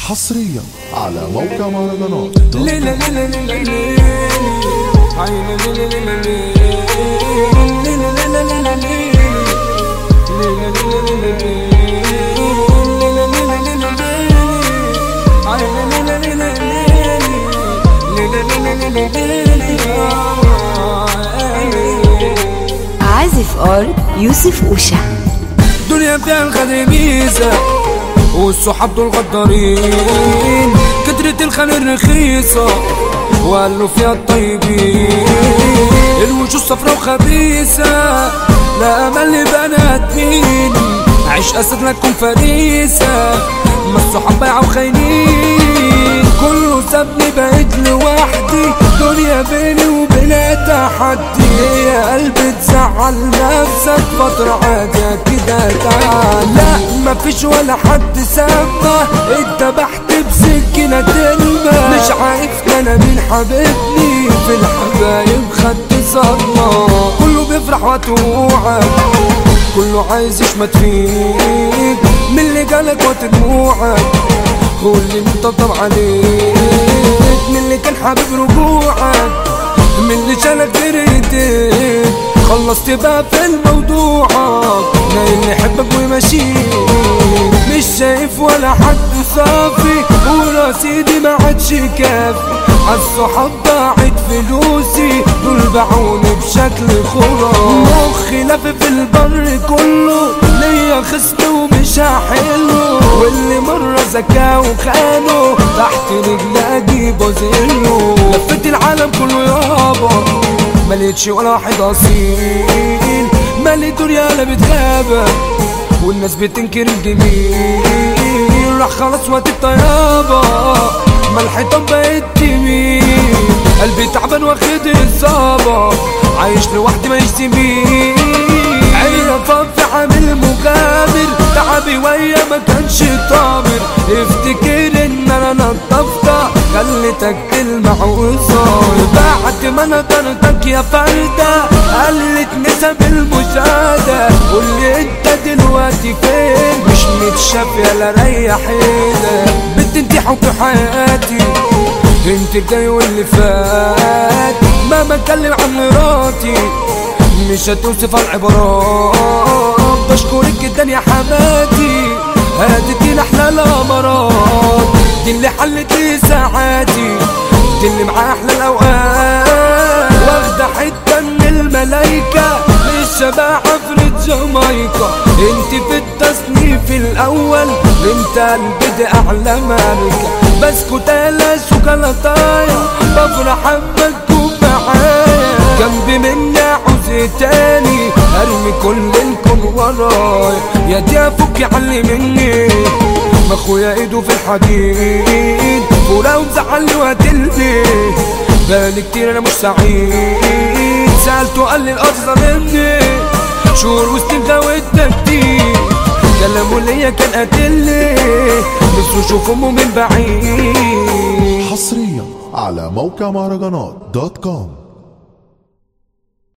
حصريا على موقع مهرجانات ليلة ليلة ليلة ليلة عيني ليلة ليلة ليلة ليلة ليلة ليلة ليلة ليلة ليلة ليلة ليلة ليلة ليلة عيني ليلة ليلة ليلة ليلة ليلة ليلة عازف ار يوسف اوشا دنيا فيها الخدر ميزة والصحاب دول غدارين كترة الخان الرخيصة وقالوا فيها الطيبين الوجوه صفرا وخبيثة لا أمل لبنات مين عيش أسد لكم فريسة ما الصحاب بايعة وخاينين كله سابني بقيت لوحدي دنيا بيني وبينها تحدي يا قلبي تزعل نفسك فترة عادية كده تعال لا مفيش ولا حد سابنا اتبحت بسكينة تلمة مش عارف انا مين حبيبني في الحبايب خدت صدمة كله بيفرح وتوعد كله عايز يشمت فيك من اللي جالك وتدموعك هو اللي مطبطب عليك من اللي كان حابب رجوعك من اللي شالك جريتك خلصت بقى في الموضوع لا اللي يحبك ويمشيك مش شايف ولا حد صافي ورصيدي ما عادش كافي عالصحاب ضاعت فلوسي دول باعوني بشكل خرافي مخي لف في البر كله ليا خصم ومش هحله واللي مرة زكاه وخانه تحت رجلي اجيبه زيه لفيت العالم كله يابا ملقتش ولا واحد اصيل مالي دنيا لا بتغابة والناس بتنكر الجميل راح خلاص وقت الطيابة ما الحيطان بقت تميل قلبي تعبان واخد الصابة عايش لوحدي ما يشتميل عيني في عامل مغامر تعبي ويا ما كانش طامر افتكر ان انا نضفتها خليتك كلمة وصاير بعد ما انا طردك يا فردة قلت نسب المشاهدة قولي انت دلوقتي فين مش متشاف يلا ريح ايدك بنت انت حب حياتي انت الجاي واللي فات ما بتكلم عن مراتي مش هتوصف العبارات بشكرك جدا يا حماتي هديتي احلى الامارات دي اللي حلت لي ساعاتي دي اللي معاه احلى الاوقات واخده حته من الملايكه للشباب عفرة جامايكا انت في التصنيف الاول انت قلبي دي اعلى ماركه بسكوت على شوكولاتايه بفرح اما تكون معايا جنبي مني عاوز تاني ارمي كل الكون ورايا يا دي افك علي مني ما اخويا ايده في الحديد ولو زعلني وقتلني بالي كتير انا مش سعيد سألته قال لي الارض ظالمني شهور وسنين غاوتنا كتير كلامه ليا كان قاتلني نفسه اشوف امه من بعيد حصريا على موقع مهرجانات دوت كوم